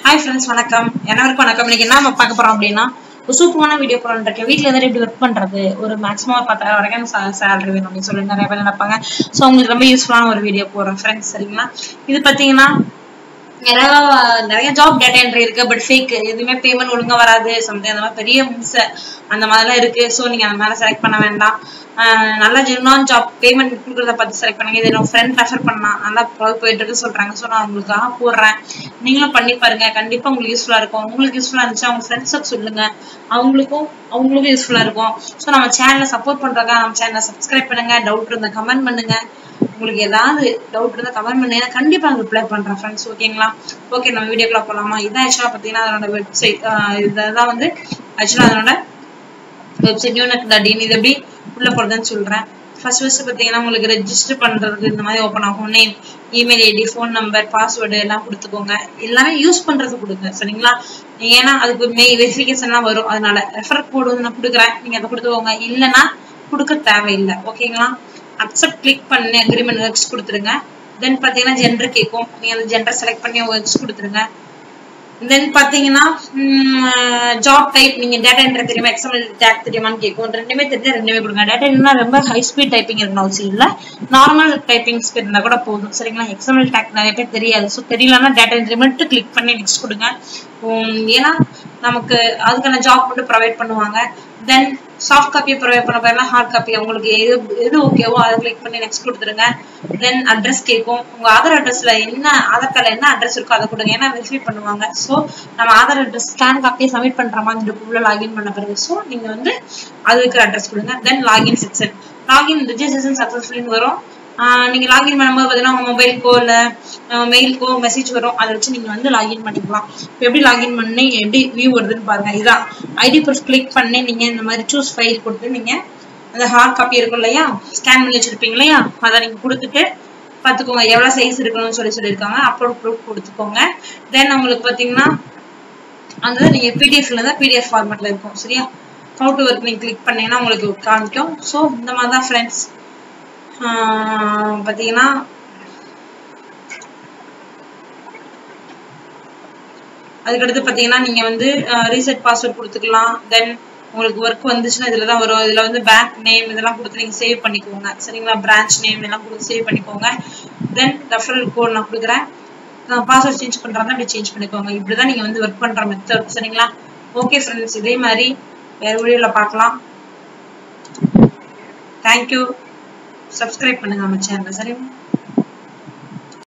hi friends வணக்கம் எல்லாருக்கும் வணக்கம் இன்னைக்கு என்ன நம்ம பார்க்க போறோம் அப்படின்னா ஒரு சூப்பரான வீடியோ போறோம் இருக்கேன் வீட்டில் இருந்துட்டு எப்படி ஒர்க் பண்றது ஒரு மேக்ஸிமம் ஒரு பத்தாயிரம் வரைக்கும் சேலரி வேணும் அப்படின்னு சொல்லி நிறைய பேர் நினைப்பாங்க ஸோ உங்களுக்கு ரொம்ப யூஸ்ஃபுல்லான ஒரு வீடியோ போடுறோம் ஃப்ரெண்ட்ஸ் சரிங்களா இது பார்த்தீங்கன்னா நிறைய நிறைய ஜாப் டேட்டா என்ட்ரி இருக்கு பட் ஃபேக் எதுவுமே பேமெண்ட் ஒழுங்கா வராது சம்திங் அந்த மாதிரி பெரிய மிஸ் அந்த மாதிரிலாம் இருக்கு ஸோ நீங்க அந்த மாதிரி செலக்ட் பண்ண வேண்டாம் ஆஹ் நல்லா ஜென்வான் ஜாப் பேமெண்ட் கொடுக்குறத பார்த்து செலக்ட் பண்ணுங்க இது என்னோட ஃப்ரெண்ட் ரெஃபர் பண்ணா நல்லா போயிட்டு இருக்கு சொல்றாங்க ஸோ நான் உங்களுக்காக போடுறேன் நீங்களும் பண்ணி பாருங்க கண்டிப்பா உங்களுக்கு யூஸ்ஃபுல்லா இருக்கும் உங்களுக்கு யூஸ்ஃபுல்லா இருந்துச்சு அவங்க ஃப்ரெண்ட்ஸுக்கு சொல்லுங்க அவங்களுக்கும் அவங்களுக்கும் யூஸ்ஃபுல்லா இருக்கும் ஸோ நம்ம சேனலை சப்போர்ட் பண்றாங்க நம்ம சேனலை சப்ஸ்கிரைப் பண்ணுங்க டவுட் இருந்தா கமெண்ட் பண்ணுங்க உங்களுக்கு ஏதாவது டவுட் இருந்தால் கமெண்ட் பண்ணுங்க கண்டிப்பா ரிப்ளை பண்றேன் ஃப்ரெண்ட்ஸ் ஓகேங்களா ஓகே நம்ம வீடியோக்குள்ள போலாமா இதான் ஆக்சுவலா பாத்தீங்கன்னா அதனோட வெப்சைட் இதுதான் வந்து ஆக்சுவலா அதனோட வெப்சைட் யூனிக் டாட் இது எப்படி உள்ள போறதுன்னு சொல்றேன் ஃபர்ஸ்ட் ஃபர்ஸ்ட் பாத்தீங்கன்னா உங்களுக்கு ரெஜிஸ்டர் பண்றதுக்கு இந்த மாதிரி ஓப்பன் ஆகும் name email ID phone number password எல்லாம் கொடுத்துக்கோங்க எல்லாமே யூஸ் பண்றது கொடுங்க சரிங்களா ஏன்னா அதுக்கு மெய் வெரிஃபிகேஷன்லாம் வரும் அதனால ரெஃபர் கோடு வந்து நான் கொடுக்குறேன் நீங்க அதை கொடுத்துக்கோங்க இல்லைன்னா கொடுக்க தேவையில்லை ஓகேங்களா அக்செப்ட் கிளிக் பண்ணி அக்ரிமெண்ட் ஒர்க்ஸ் கொடுத்துருங்க தென் பார்த்தீங்கன்னா ஜெண்டர் கேட்கும் நீங்கள் அந்த ஜெண்டர் செலக்ட் பண்ணி ஒர்க்ஸ் கொடுத்துருங்க தென் பார்த்தீங்கன்னா ஜாப் டைப் நீங்கள் டேட்டா என்ட்ரி தெரியுமா எக்ஸாம்பிள் டேக் தெரியுமான்னு கேட்கும் ரெண்டுமே தெரிஞ்சா ரெண்டுமே கொடுங்க டேட்டா என்ன ரொம்ப ஹை ஸ்பீட் டைப்பிங் இருக்கணும் அவசியம் இல்லை நார்மல் டைப்பிங் ஸ்பீட் இருந்தால் கூட போதும் சரிங்களா எக்ஸாம்பிள் டேக் நிறைய பேர் தெரியாது ஸோ தெரியலன்னா டேட்டா என்ட்ரி மட்டும் கிளிக் பண்ணி நெக்ஸ்ட் கொடுங்க ஏன்னா நமக்கு அதுக்கான ஜாப் மட்டும் ப்ரொவைட் பண்ணுவாங்க தென் சாஃப்ட் காப்பி ப்ரொவைட் பண்ண போயிடலாம் ஹார்ட் காப்பி உங்களுக்கு எது எது ஓகேவோ அதை கிளிக் பண்ணி நெக்ஸ்ட் கொடுத்துருங்க தென் அட்ரஸ் கேட்கும் உங்க ஆதார் அட்ரஸ்ல என்ன ஆதார் கார்டில் என்ன அட்ரஸ் இருக்கோ அதை கொடுங்க ஏன்னா வெரிஃபை பண்ணுவாங்க ஸோ நம்ம ஆதார் அட்ரஸ் ஸ்கேன் காப்பியை சப்மிட் பண்ற மாதிரி இருக்குள்ள லாகின் பண்ண பிறகு ஸோ நீங்க வந்து அது இருக்கிற அட்ரஸ் கொடுங்க then login section login registration சக்சஸ்ஃபுல்னு வரும் நீங்க லாகின் பண்ணும்போது பார்த்தீங்கன்னா உங்க மொபைலுக்கோ இல்ல மெயிலுக்கோ மெசேஜ் வரும் அதை வச்சு நீங்க வந்து லாகின் பண்ணிக்கலாம் இப்போ எப்படி லாகின் பண்ணி எப்படி வியூ வருதுன்னு பாருங்க இதான் ஐடி ப்ரூஃப் கிளிக் பண்ணி நீங்க இந்த மாதிரி சூஸ் ஃபைல் கொடுத்து நீங்க அந்த ஹார்ட் காப்பி இருக்கும் இல்லையா ஸ்கேன் பண்ணி வச்சிருப்பீங்க இல்லையா அதை நீங்க கொடுத்துட்டு பார்த்துக்கோங்க எவ்வளோ சைஸ் இருக்கணும்னு சொல்லி சொல்லியிருக்காங்க அப்லோட் ப்ரூஃப் கொடுத்துக்கோங்க தென் உங்களுக்கு பார்த்தீங்கன்னா அந்த நீங்க பிடிஎஃப்ல தான் பிடிஎஃப் ஃபார்மேட்ல இருக்கும் சரியா ஹவு டு ஒர்க் நீங்க கிளிக் பண்ணீங்கன்னா உங்களுக்கு காமிக்கும் ஸோ இந்த மாதிரி தான் ஃப்ரெண்ட்ஸ் பார்த்தீங்கன்னா அதுக்கடுத்து பார்த்தீங்கன்னா நீங்கள் வந்து ரீசெட் பாஸ்வேர்ட் கொடுத்துக்கலாம் தென் உங்களுக்கு ஒர்க் வந்துச்சுன்னா இதில் தான் வரும் இதில் வந்து பேங்க் நேம் இதெல்லாம் கொடுத்து நீங்கள் சேவ் பண்ணிக்கோங்க சரிங்களா பிரான்ச் நேம் இதெல்லாம் கொடுத்து சேவ் பண்ணிக்கோங்க தென் ரெஃபரல் கோட் நான் கொடுக்குறேன் பாஸ்வேர்ட் சேஞ்ச் பண்ணுறாங்க அப்படி சேஞ்ச் பண்ணிக்கோங்க இப்படி தான் நீங்கள் வந்து ஒர்க் பண்ணுற மெத்தட் சரிங்களா ஓகே ஃப்ரெண்ட்ஸ் இதே மாதிரி வேறு வீடியோவில் பார்க்கலாம் தேங்க்யூ சப்ஸ்கிரைப் பண்ணுங்க நம்ம சேனல் சரிங்களா